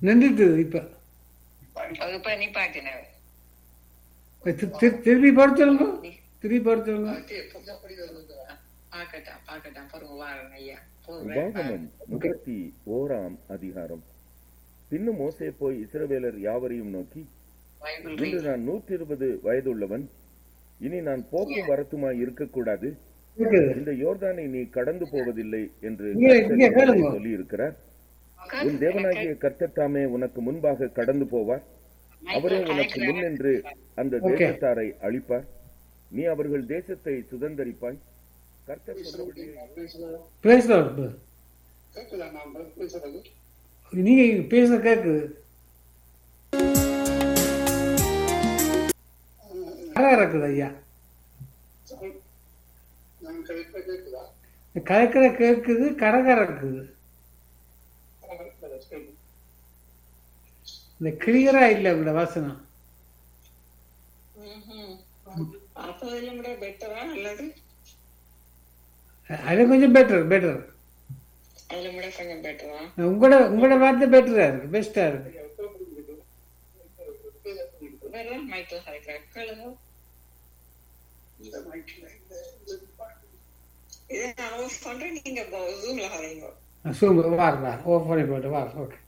நின்றுட்டு இப்ப அது இப்ப நிப்பாட்டினவர் தி- தி- திருப்பி படுத்துருங்க திருப்பி படுத்துருங்க பாக்கட்டான் பாக்கட்டான் பாருங்க வாரன் ஐயா உபாகமம் முப்பத்தி ஓராம் அதிகாரம் பின்னும் மோசே போய் இஸ்ரவேலர் யாவரையும் நோக்கி பைபிள் இன்று நான் நூற்றி இருபது வயதுள்ளவன் இனி நான் போக்கும் வரத்துமாய் இருக்கக்கூடாது இருக்குது இந்த யோர்தானை நீ கடந்து போவதில்லை என்று இங்கே- இங்கே கேளுங்க. சொல்லி இருக்கிறார் உன் தேவனாகிய கர்த்தர் தாமே உனக்கு முன்பாக கடந்து போவார் அவரே உனக்கு முன்னின்று அந்த Okay. தேசத்தாரை அழிப்பார் நீ அவர்கள் தேசத்தை சுதந்தரிப்பாய் கர்த்தர் சொன்னபடியே பேசலாம் நீங்க பேச கேக்குது கரை இருக்குது ஐயா கலக்கிற கேக்குது கரகர இருக்குது இந்த கிளியரா இல்ல உங்களோட வாசனம் அப்போதிலும் கூட பெட்டரா அல்லது அது கொஞ்சம் பெட்டர் பெட்டர் அதுல கூட கொஞ்சம் பெட்டரா உங்களோட உங்களோட வார்த்தை பெட்டரா இருக்கு பெஸ்டா இருக்கு வேற மைக்கிள் ஹரிக்கிற கேளுங்க இதை நான் ஆஃப் பண்றேன் நீங்க ஜூம்ல ஹரைங்க சூப்பர் வார் வார் ஓ பண்ணி போட்டு வார் ஓகே